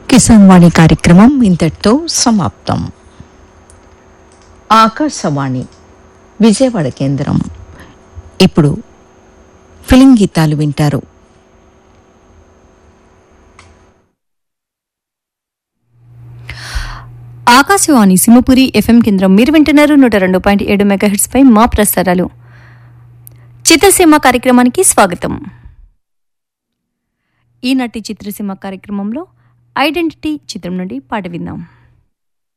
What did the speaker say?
కిసాన్ వాణి కార్యక్రమం ఇంతటితో సమాప్తం ఆకాశవాణి విజయవాడ కేంద్రం ఇప్పుడు ఫిలిం గీతాలు వింటారు ఆకాశవాణి సింహపురి ఎఫ్ఎం కేంద్రం మీరు వింటున్నారు నూట రెండు పాయింట్ ఏడు మెగాహెట్స్ పై మా ప్రసారాలు చిత్రసీమ కార్యక్రమానికి స్వాగతం ఈనాటి చిత్రసీమ కార్యక్రమంలో ఐడెంటిటీ చిత్రం నుండి పాట విందాం